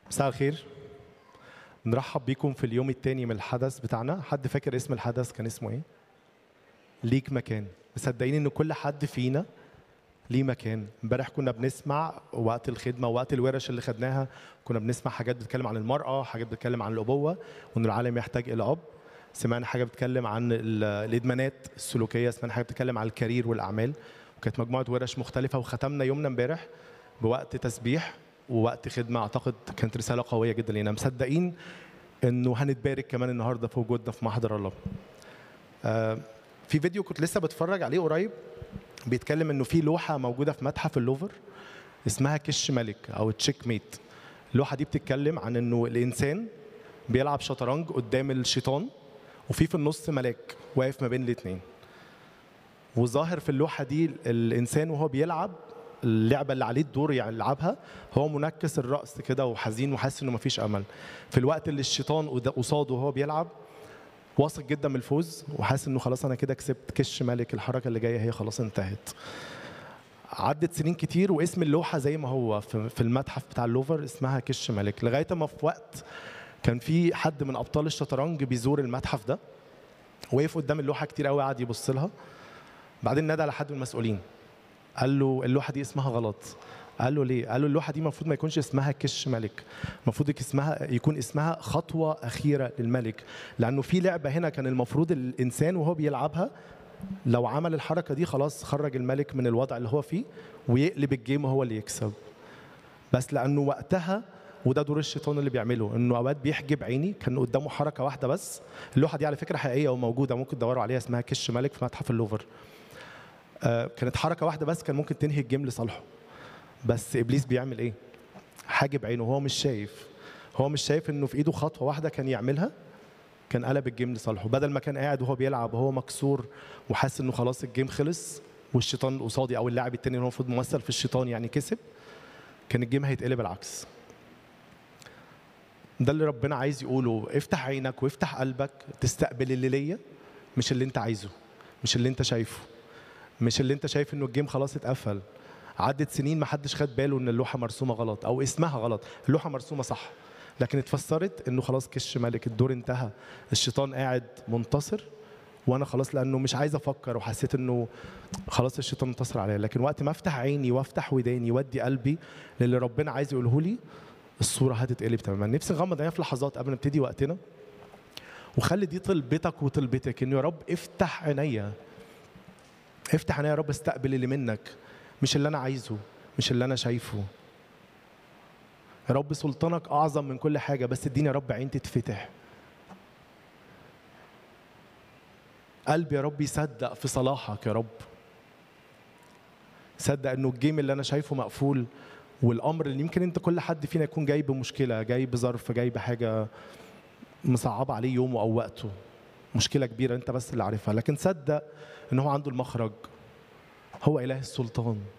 مساء الخير نرحب بيكم في اليوم الثاني من الحدث بتاعنا حد فاكر اسم الحدث كان اسمه ايه ليك مكان مصدقين ان كل حد فينا ليه مكان امبارح كنا بنسمع وقت الخدمه وقت الورش اللي خدناها كنا بنسمع حاجات بتتكلم عن المراه حاجات بتتكلم عن الابوه وان العالم يحتاج الى اب سمعنا حاجه بتتكلم عن ال- الادمانات السلوكيه سمعنا حاجه بتتكلم عن الكارير والاعمال وكانت مجموعه ورش مختلفه وختمنا يومنا امبارح بوقت تسبيح ووقت خدمه اعتقد كانت رساله قويه جدا لينا مصدقين انه هنتبارك كمان النهارده في وجودنا في محضر الله آه، في فيديو كنت لسه بتفرج عليه قريب بيتكلم انه في لوحه موجوده في متحف اللوفر اسمها كش ملك او تشيك ميت اللوحه دي بتتكلم عن انه الانسان بيلعب شطرنج قدام الشيطان وفي في النص ملاك واقف ما بين الاثنين وظاهر في اللوحه دي الانسان وهو بيلعب اللعبه اللي عليه الدور يعني يلعبها هو منكس الراس كده وحزين وحاسس انه مفيش امل في الوقت اللي الشيطان قد- قصاده وهو بيلعب واثق جدا من الفوز وحاسس انه خلاص انا كده كسبت كش ملك الحركه اللي جايه هي خلاص انتهت عدت سنين كتير واسم اللوحه زي ما هو في في المتحف بتاع اللوفر اسمها كش ملك لغايه ما في وقت كان في حد من ابطال الشطرنج بيزور المتحف ده وقف قدام اللوحه كتير قوي قعد يبص لها بعدين نادى على حد من المسؤولين قال له اللوحه دي اسمها غلط قال له ليه؟ قال له اللوحه دي المفروض ما يكونش اسمها كش ملك، المفروض اسمها يكون اسمها خطوه اخيره للملك، لانه في لعبه هنا كان المفروض الانسان وهو بيلعبها لو عمل الحركه دي خلاص خرج الملك من الوضع اللي هو فيه ويقلب الجيم هو اللي يكسب. بس لانه وقتها وده دور الشيطان اللي بيعمله انه اوقات بيحجب عيني كان قدامه حركه واحده بس اللوحه دي على فكره حقيقيه وموجوده ممكن تدوروا عليها اسمها كش ملك في متحف اللوفر آه، كانت حركه واحده بس كان ممكن تنهي الجيم لصالحه بس ابليس بيعمل ايه حاجب عينه هو مش شايف هو مش شايف انه في ايده خطوه واحده كان يعملها كان قلب الجيم لصالحه بدل ما كان قاعد وهو بيلعب وهو مكسور وحاسس انه خلاص الجيم خلص والشيطان قصادي او اللاعب التاني اللي هو المفروض ممثل في الشيطان يعني كسب كان الجيم هيتقلب العكس ده اللي ربنا عايز يقوله افتح عينك وافتح قلبك تستقبل اللي ليا مش اللي انت عايزه مش اللي انت شايفه مش اللي انت شايف انه الجيم خلاص اتقفل عدت سنين ما حدش خد باله ان اللوحه مرسومه غلط او اسمها غلط اللوحه مرسومه صح لكن اتفسرت انه خلاص كش ملك الدور انتهى الشيطان قاعد منتصر وانا خلاص لانه مش عايز افكر وحسيت انه خلاص الشيطان انتصر عليا لكن وقت ما افتح عيني وافتح وداني وادي قلبي للي ربنا عايز يقوله لي الصوره هتتقلب تماما نفسي نغمض عينينا في لحظات قبل ما نبتدي وقتنا وخلي دي طلبتك وطلبتك انه يا رب افتح عينيا افتح عينيا يا رب استقبل اللي منك مش اللي انا عايزه مش اللي انا شايفه يا رب سلطانك اعظم من كل حاجه بس اديني يا رب عين تتفتح قلبي يا رب يصدق في صلاحك يا رب صدق انه الجيم اللي انا شايفه مقفول والامر اللي يمكن انت كل حد فينا يكون جاي بمشكله جاي بظرف جاي بحاجه مصعبه عليه يومه او وقته مشكله كبيره انت بس اللي عارفها لكن صدق ان هو عنده المخرج هو اله السلطان